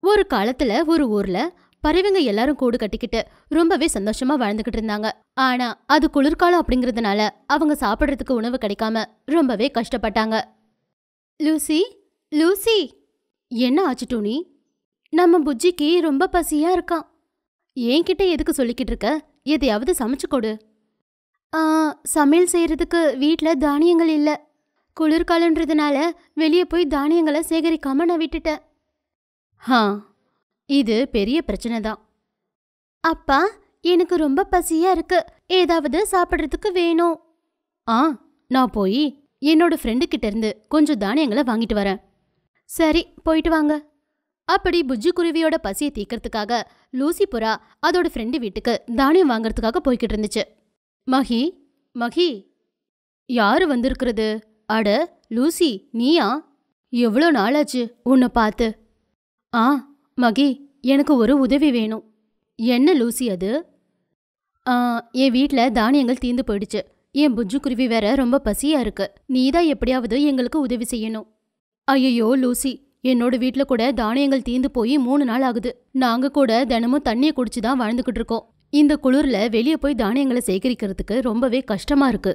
ஒரு காலத்துல ஒரு ஊர்ல பறவைங்க எல்லாரும் கூடு கட்டிக்கிட்டு ரொம்பவே சந்தோஷமா வாழ்ந்துகிட்டு இருந்தாங்க ஆனா அது குளிர்காலம் அப்படிங்கறதுனால அவங்க சாப்பிடுறதுக்கு உணவு கிடைக்காம ரொம்பவே கஷ்டப்பட்டாங்க லூசி லூசி என்ன ஆச்சு டோனி நம்ம புஜ்ஜிக்கு ரொம்ப பசியா இருக்கான் என்கிட்ட எதுக்கு சொல்லிக்கிட்டு இருக்க எதையாவது சமைச்சு கொடு ஆ, சமையல் செய்யறதுக்கு வீட்ல தானியங்கள் இல்ல குளிர்காலன்றதுனால வெளியே போய் தானியங்களை சேகரிக்காம நான் விட்டுட்டேன் ஹா இது பெரிய பிரச்சனை தான் அப்பா எனக்கு ரொம்ப பசியா இருக்கு ஏதாவது சாப்பிட்றதுக்கு வேணும் ஆ நான் போய் என்னோட ஃப்ரெண்டு கிட்ட இருந்து கொஞ்சம் தானியங்களை வாங்கிட்டு வரேன் சரி போயிட்டு வாங்க அப்படி புஜ்ஜி குருவியோட பசியை தீக்கிறதுக்காக லூசி புறா அதோட ஃப்ரெண்டு வீட்டுக்கு தானியம் வாங்குறதுக்காக போய்கிட்டு இருந்துச்சு மஹி மஹி யாரு வந்திருக்கிறது அட லூசி நீயா எவ்வளோ நாளாச்சு உன்னை பார்த்து ஆ மகி எனக்கு ஒரு உதவி வேணும் என்ன லூசி அது ஆ, என் வீட்டில் தானியங்கள் தீந்து போயிடுச்சு என் புஜ்ஜு குருவி வேற ரொம்ப பசியா இருக்கு நீதான் எப்படியாவது எங்களுக்கு உதவி செய்யணும் ஐயோ லூசி என்னோட வீட்டில் கூட தானியங்கள் தீந்து போய் மூணு நாள் ஆகுது நாங்க கூட தினமும் தண்ணியை குடிச்சு தான் வாழ்ந்துகிட்டு இருக்கோம் இந்த குளிர்ல வெளியே போய் தானியங்களை சேகரிக்கிறதுக்கு ரொம்பவே கஷ்டமா இருக்கு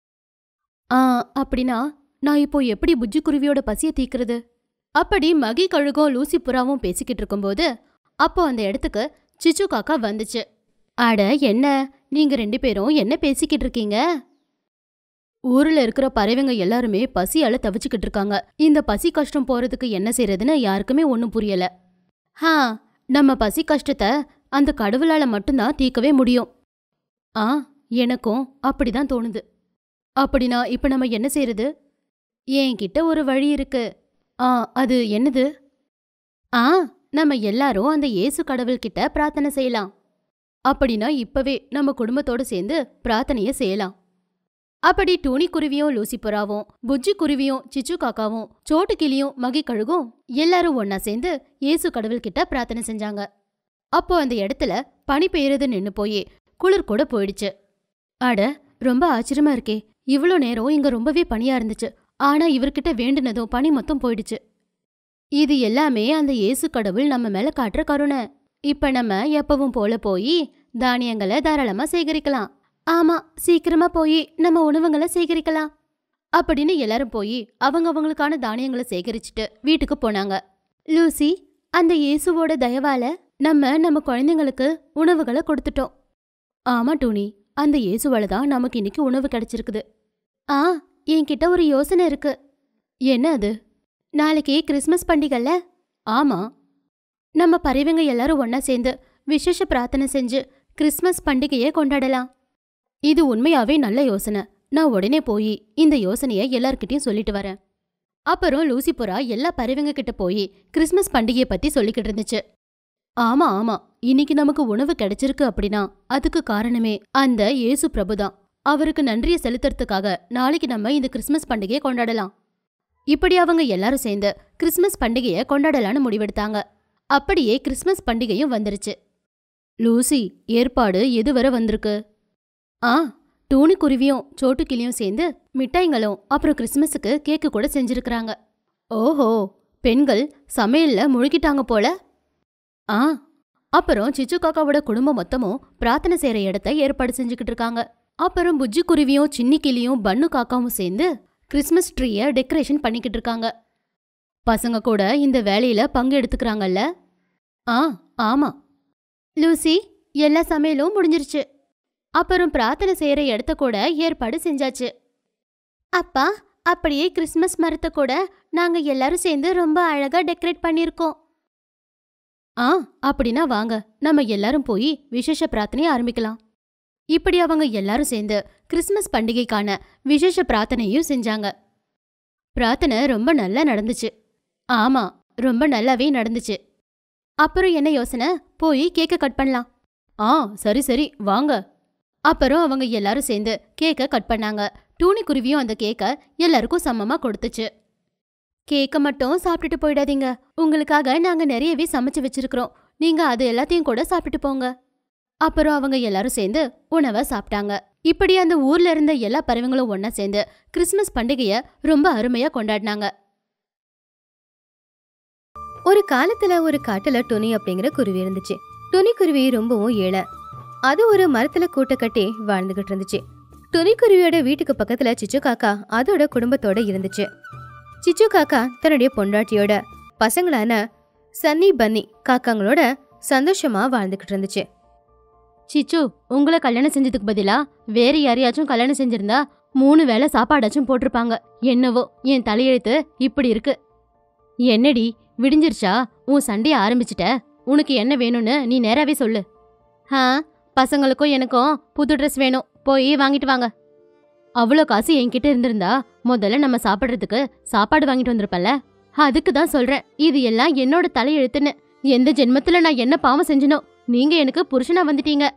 ஆ அப்படின்னா நான் இப்போ எப்படி புஜ்ஜி குருவியோட பசியை தீக்கிறது அப்படி மகி கழுகும் லூசி புறாவும் பேசிக்கிட்டு இருக்கும்போது அப்போ அந்த இடத்துக்கு சிச்சு காக்கா வந்துச்சு அட என்ன நீங்க ரெண்டு பேரும் என்ன பேசிக்கிட்டு இருக்கீங்க ஊர்ல இருக்கிற பறவைங்க எல்லாருமே பசியால தவிச்சுக்கிட்டு இருக்காங்க இந்த பசி கஷ்டம் போறதுக்கு என்ன செய்யறதுன்னு யாருக்குமே ஒன்றும் புரியல ஹா நம்ம பசி கஷ்டத்தை அந்த கடவுளால மட்டும்தான் தீர்க்கவே முடியும் ஆ எனக்கும் அப்படிதான் தோணுது அப்படின்னா இப்ப நம்ம என்ன செய்யறது என்கிட்ட ஒரு வழி இருக்கு ஆ அது என்னது ஆ நம்ம எல்லாரும் அந்த இயேசு கடவுள்கிட்ட பிரார்த்தனை செய்யலாம் அப்படின்னா இப்பவே நம்ம குடும்பத்தோட சேர்ந்து பிரார்த்தனைய செய்யலாம் அப்படி டூனி குருவியும் லூசி புறாவும் புஜ்ஜி குருவியும் சிச்சு காக்காவும் சோட்டு கிளியும் மகி கழுகும் எல்லாரும் ஒன்னா சேர்ந்து இயேசு கடவுள்கிட்ட பிரார்த்தனை செஞ்சாங்க அப்போ அந்த இடத்துல பனி பெய்யறது நின்னு போய் குளிர் கூட போயிடுச்சு அட ரொம்ப ஆச்சரியமா இருக்கே இவ்வளோ நேரம் இங்க ரொம்பவே பனியா இருந்துச்சு ஆனா இவர்கிட்ட வேண்டுனதும் பனி மொத்தம் போயிடுச்சு இது எல்லாமே அந்த இயேசு கடவுள் நம்ம மேல காட்டுற கருணை இப்ப நம்ம எப்பவும் போல போய் தானியங்களை தாராளமா சேகரிக்கலாம் ஆமா சீக்கிரமா போய் நம்ம உணவுங்களை சேகரிக்கலாம் அப்படின்னு எல்லாரும் போய் அவங்க அவங்களுக்கான தானியங்களை சேகரிச்சுட்டு வீட்டுக்கு போனாங்க லூசி அந்த இயேசுவோட தயவால நம்ம நம்ம குழந்தைங்களுக்கு உணவுகளை கொடுத்துட்டோம் ஆமா டோனி அந்த இயேசுவால தான் நமக்கு இன்னைக்கு உணவு கிடைச்சிருக்குது ஆ என்கிட்ட ஒரு யோசனை இருக்கு என்ன அது நாளைக்கு கிறிஸ்மஸ் பண்டிகைல ஆமா நம்ம பறவைங்க எல்லாரும் ஒண்ணா சேர்ந்து விசேஷ பிரார்த்தனை செஞ்சு கிறிஸ்மஸ் பண்டிகையை கொண்டாடலாம் இது உண்மையாவே நல்ல யோசனை நான் உடனே போய் இந்த யோசனையை எல்லார்கிட்டயும் சொல்லிட்டு வரேன் அப்புறம் லூசி புறா எல்லா பறவைங்க கிட்ட போய் கிறிஸ்மஸ் பண்டிகையை பத்தி சொல்லிக்கிட்டு இருந்துச்சு ஆமா ஆமா இன்னைக்கு நமக்கு உணவு கிடைச்சிருக்கு அப்படின்னா அதுக்கு காரணமே அந்த இயேசு பிரபுதான் அவருக்கு நன்றியை செலுத்துறதுக்காக நாளைக்கு நம்ம இந்த கிறிஸ்மஸ் பண்டிகையை கொண்டாடலாம் இப்படி அவங்க எல்லாரும் சேர்ந்து கிறிஸ்மஸ் பண்டிகையை கொண்டாடலான்னு முடிவெடுத்தாங்க அப்படியே கிறிஸ்மஸ் பண்டிகையும் வந்துருச்சு லூசி ஏற்பாடு எதுவரை வந்திருக்கு ஆ டூனி குருவியும் சோட்டு கிளியும் சேர்ந்து மிட்டாய்ங்களும் அப்புறம் கிறிஸ்மஸுக்கு கேக்கு கூட செஞ்சிருக்கிறாங்க ஓஹோ பெண்கள் சமையல்ல முழுகிட்டாங்க போல ஆ அப்புறம் சிச்சு காக்காவோட குடும்பம் மொத்தமும் பிரார்த்தனை செய்யற இடத்த ஏற்பாடு செஞ்சுக்கிட்டு இருக்காங்க அப்புறம் புஜ்ஜி குருவியும் சின்னி கிளியும் பன்னு காக்காவும் சேர்ந்து கிறிஸ்மஸ் ட்ரீய டெக்கரேஷன் பண்ணிக்கிட்டு இருக்காங்க பசங்க கூட இந்த வேலையில பங்கு எடுத்துக்கிறாங்கல்ல ஆ ஆமா லூசி எல்லா சமையலும் முடிஞ்சிருச்சு அப்புறம் பிரார்த்தனை செய்யற இடத்த கூட ஏற்பாடு செஞ்சாச்சு அப்பா அப்படியே கிறிஸ்மஸ் மரத்தை கூட நாங்க எல்லாரும் சேர்ந்து ரொம்ப அழகா டெக்கரேட் பண்ணியிருக்கோம் ஆ அப்படின்னா வாங்க நம்ம எல்லாரும் போய் விசேஷ பிரார்த்தனையை ஆரம்பிக்கலாம் இப்படி அவங்க எல்லாரும் சேர்ந்து கிறிஸ்மஸ் பண்டிகைக்கான விசேஷ பிரார்த்தனையும் செஞ்சாங்க பிரார்த்தனை ரொம்ப நல்லா நடந்துச்சு ஆமா ரொம்ப நல்லாவே நடந்துச்சு அப்புறம் என்ன யோசனை போய் கேக்க கட் பண்ணலாம் ஆ சரி சரி வாங்க அப்புறம் அவங்க எல்லாரும் சேர்ந்து கேக்க கட் பண்ணாங்க டூனி குருவியும் அந்த கேக்க எல்லாருக்கும் சமமா கொடுத்துச்சு கேக்க மட்டும் சாப்பிட்டுட்டு போயிடாதீங்க உங்களுக்காக நாங்க நிறையவே சமைச்சு வச்சிருக்கிறோம் நீங்க அது எல்லாத்தையும் கூட சாப்பிட்டுட்டு போங்க அப்புறம் அவங்க எல்லாரும் சேர்ந்து உணவை சாப்பிட்டாங்க இப்படி அந்த ஊர்ல இருந்த எல்லா பறவைங்களும் ஒண்ணா சேர்ந்து கிறிஸ்மஸ் பண்டிகைய ரொம்ப அருமையா கொண்டாடினாங்க ஒரு காலத்துல ஒரு காட்டுல டொனி அப்படிங்கிற குருவி இருந்துச்சு டொனி குருவி ரொம்பவும் ஏழை அது ஒரு மரத்துல கூட்ட கட்டி வாழ்ந்துகிட்டு இருந்துச்சு டொனி குருவியோட வீட்டுக்கு பக்கத்துல சிச்சு காக்கா அதோட குடும்பத்தோட இருந்துச்சு சிச்சு காக்கா தன்னுடைய பொண்டாட்டியோட பசங்களான சன்னி பன்னி காக்காங்களோட சந்தோஷமா வாழ்ந்துகிட்டு இருந்துச்சு சிச்சு உங்களை கல்யாணம் செஞ்சதுக்கு பதிலா வேற யாரையாச்சும் கல்யாணம் செஞ்சிருந்தா மூணு வேளை சாப்பாடாச்சும் போட்டிருப்பாங்க என்னவோ என் தலையெழுத்து இப்படி இருக்கு என்னடி விடிஞ்சிருச்சா உன் சண்டைய ஆரம்பிச்சிட்ட உனக்கு என்ன வேணும்னு நீ நேராவே சொல்லு ஆ பசங்களுக்கும் எனக்கும் புது ட்ரெஸ் வேணும் போய் வாங்கிட்டு வாங்க அவ்வளோ காசு என்கிட்ட இருந்திருந்தா முதல்ல நம்ம சாப்பிட்றதுக்கு சாப்பாடு வாங்கிட்டு வந்திருப்பல்ல அதுக்கு தான் சொல்றேன் இது எல்லாம் என்னோட தலையெழுத்துன்னு எந்த ஜென்மத்துல நான் என்ன பாவம் செஞ்சனோ நீங்க எனக்கு புருஷனா வந்துட்டீங்க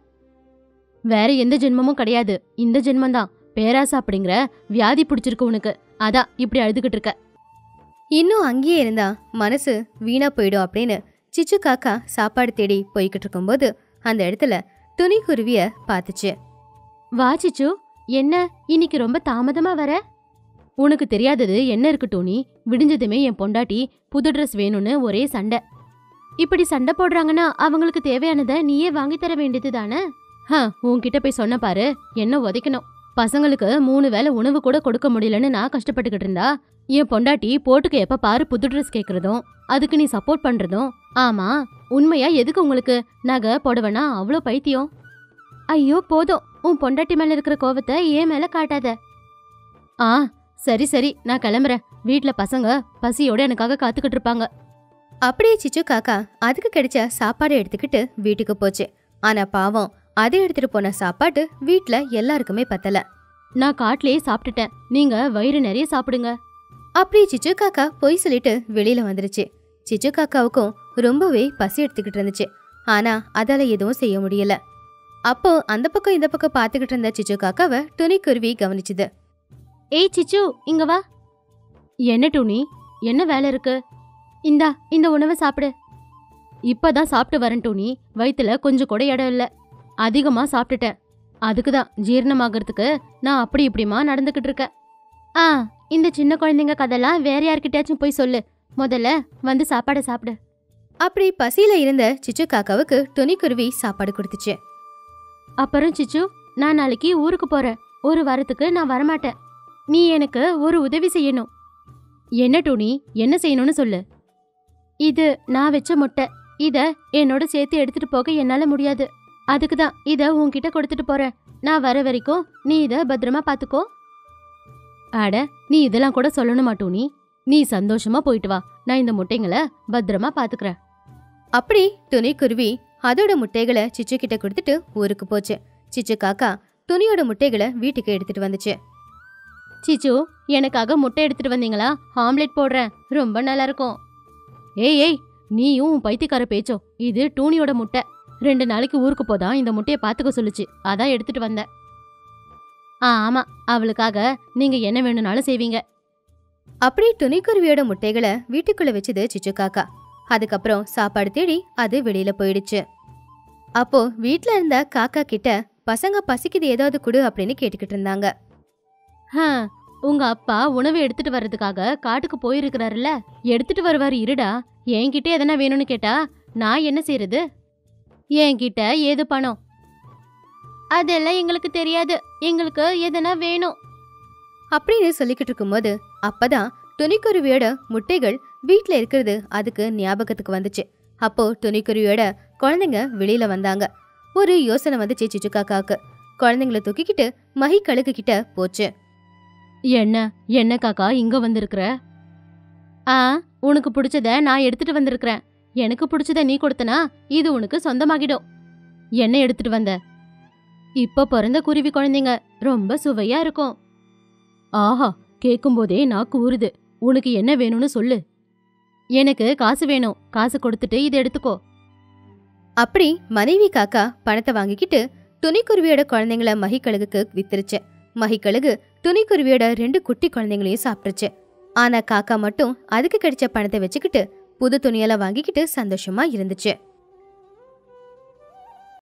வேற எந்த ஜென்மமும் கிடையாது இந்த ஜென்மம்தான் பேராசை அப்படிங்கிற வியாதி பிடிச்சிருக்கு உனக்கு அதான் இப்படி அழுதுகிட்டு இருக்க இன்னும் அங்கேயே இருந்தா மனசு வீணா போயிடும் அப்படின்னு சிச்சு காக்கா சாப்பாடு தேடி போய்கிட்டு இருக்கும்போது அந்த இடத்துல துணி குருவிய பார்த்துச்சு வா சிச்சு என்ன இன்னைக்கு ரொம்ப தாமதமா வர உனக்கு தெரியாதது என்ன இருக்கு டோனி விடிஞ்சதுமே என் பொண்டாட்டி புது ட்ரெஸ் வேணும்னு ஒரே சண்டை இப்படி சண்டை போடுறாங்கன்னா அவங்களுக்கு தேவையானதை நீயே வாங்கி தர வேண்டியது தானே ஹ உன்கிட்ட போய் சொன்ன பாரு என்ன உதைக்கணும் பசங்களுக்கு மூணு வேளை உணவு கூட கொடுக்க முடியலன்னு நான் கஷ்டப்பட்டுக்கிட்டு இருந்தா என் பொண்டாட்டி போட்டுக்கு எப்ப பாரு புது ட்ரெஸ் கேக்குறதும் அதுக்கு நீ சப்போர்ட் பண்றதும் ஆமா உண்மையா எதுக்கு உங்களுக்கு நகை புடவைனா அவ்வளோ பைத்தியம் ஐயோ போதும் உன் பொண்டாட்டி மேல இருக்கிற கோவத்தை ஏன் மேல காட்டாத ஆ சரி சரி நான் கிளம்புறேன் வீட்ல பசங்க பசியோட எனக்காக காத்துக்கிட்டு இருப்பாங்க அப்படியே சிச்சு காக்கா அதுக்கு கிடைச்ச சாப்பாடு எடுத்துக்கிட்டு வீட்டுக்கு போச்சு ஆனா பாவம் அதை எடுத்துட்டு போன சாப்பாடு வீட்ல எல்லாருக்குமே பத்தல நான் காட்டிலேயே சாப்பிட்டுட்டேன் நீங்க வயிறு நிறைய சாப்பிடுங்க அப்படியே சிச்சு காக்கா பொய் சொல்லிட்டு வெளியில வந்துருச்சு சிச்சு காக்காவுக்கும் ரொம்பவே பசி எடுத்துக்கிட்டு இருந்துச்சு ஆனா அதால எதுவும் செய்ய முடியல அப்போ அந்த பக்கம் இந்த பக்கம் பார்த்துக்கிட்டு இருந்த சிச்சு காக்காவை துணிக்குருவி கவனிச்சுது ஏய் சிச்சு இங்க வா என்ன டூனி என்ன வேலை இருக்கு இந்தா இந்த உணவை சாப்பிடு இப்பதான் சாப்பிட்டு வரேன் டூனி வயித்துல கொஞ்சம் கூட இடம் இல்ல அதிகமா சாப்பிட்டுட்டேன் அதுக்கு தான் ஜீரணமாகறதுக்கு நான் அப்படி இப்படிமா நடந்துக்கிட்டு இருக்கேன் ஆ இந்த சின்ன குழந்தைங்க கதெல்லாம் வேற யார்கிட்டயாச்சும் போய் சொல்லு முதல்ல வந்து சாப்பாடை சாப்பிடு அப்படி பசியில இருந்த சிச்சு காக்காவுக்கு துணிக்குருவி சாப்பாடு கொடுத்துச்சு அப்புறம் சிச்சு நான் நாளைக்கு ஊருக்கு போறேன் ஒரு வாரத்துக்கு நான் வரமாட்டேன் நீ எனக்கு ஒரு உதவி செய்யணும் என்ன டோனி என்ன செய்யணும்னு சொல்லு இது நான் வச்ச முட்டை இத என்னோட சேர்த்து எடுத்துட்டு போக என்னால முடியாது அதுக்கு தான் இத உன்கிட்ட கொடுத்துட்டு போறேன் நான் வர வரைக்கும் நீ இத பத்திரமா பாத்துக்கோ அட நீ இதெல்லாம் கூட சொல்லணுமா டோனி நீ சந்தோஷமா போயிட்டு வா நான் இந்த முட்டைங்களை பத்திரமா பாத்துக்கிறேன் அப்படி துணிக்குருவி அதோட முட்டைகளை சிச்சு கிட்ட கொடுத்துட்டு ஊருக்கு போச்சு சிச்சு காக்கா துணியோட முட்டைகளை வீட்டுக்கு எடுத்துட்டு வந்துச்சு சிச்சு எனக்காக முட்டை எடுத்துட்டு வந்தீங்களா ஆம்லெட் போடுறேன் ரொம்ப நல்லா இருக்கும் ஏய் ஏய் நீயும் உன் பைத்தியக்கார பேச்சோ இது டூனியோட முட்டை ரெண்டு நாளைக்கு ஊருக்கு போதான் இந்த முட்டையை பார்த்துக்க சொல்லுச்சு அதான் எடுத்துட்டு வந்தேன் ஆ ஆமா அவளுக்காக நீங்க என்ன வேணும்னாலும் செய்வீங்க அப்படி துணிக்குருவியோட முட்டைகளை வீட்டுக்குள்ள வச்சது சிச்சு காக்கா அதுக்கப்புறம் சாப்பாடு தேடி அது வெளியில போயிடுச்சு அப்போ வீட்ல இருந்த காக்கா கிட்ட பசங்க பசிக்குது ஏதாவது கொடு அப்படின்னு கேட்டுக்கிட்டு இருந்தாங்க ஹ, உங்க அப்பா உணவு எடுத்துட்டு வர்றதுக்காக காட்டுக்கு போயிருக்கிறாருல எடுத்துட்டு வருவாரு இருடா என்கிட்ட எதனா வேணும்னு கேட்டா நான் என்ன செய்யறது என்கிட்ட ஏது பணம் அதெல்லாம் எங்களுக்கு தெரியாது எங்களுக்கு எதனா வேணும் அப்படின்னு சொல்லிக்கிட்டு இருக்கும்போது அப்பதான் துணிக்குருவியோட முட்டைகள் வீட்ல இருக்கிறது அதுக்கு ஞாபகத்துக்கு வந்துச்சு அப்போ துணிக்குருவியோட குழந்தைங்க வெளியில வந்தாங்க ஒரு யோசனை வந்துச்சு சிச்சு காக்காக்கு குழந்தைங்கள தூக்கிக்கிட்டு மஹி கழுகு கிட்ட போச்சு என்ன என்ன காக்கா இங்க வந்திருக்கிற ஆ உனக்கு பிடிச்சத நான் எடுத்துட்டு வந்திருக்கிறேன் எனக்கு பிடிச்சத நீ கொடுத்தனா இது உனக்கு சொந்தமாகிடும் என்ன எடுத்துட்டு வந்த இப்ப பிறந்த குருவி குழந்தைங்க ரொம்ப சுவையா இருக்கும் ஆஹா கேட்கும்போதே நாக்கு ஊறுது உனக்கு என்ன வேணும்னு சொல்லு எனக்கு காசு வேணும் காசு கொடுத்துட்டு இதை எடுத்துக்கோ அப்படி மனைவி காக்கா பணத்தை வாங்கிக்கிட்டு துணிக்குருவியோட குழந்தைங்கள மகிக்கழுகுக்கு வித்துருச்சு மகிக்கழுகு துணிக்குருவியோட ரெண்டு குட்டி குழந்தைங்களையும் சாப்பிட்டுருச்சு ஆனா காக்கா மட்டும் அதுக்கு கிடைச்ச பணத்தை வச்சுக்கிட்டு புது துணியெல்லாம் வாங்கிக்கிட்டு சந்தோஷமா இருந்துச்சு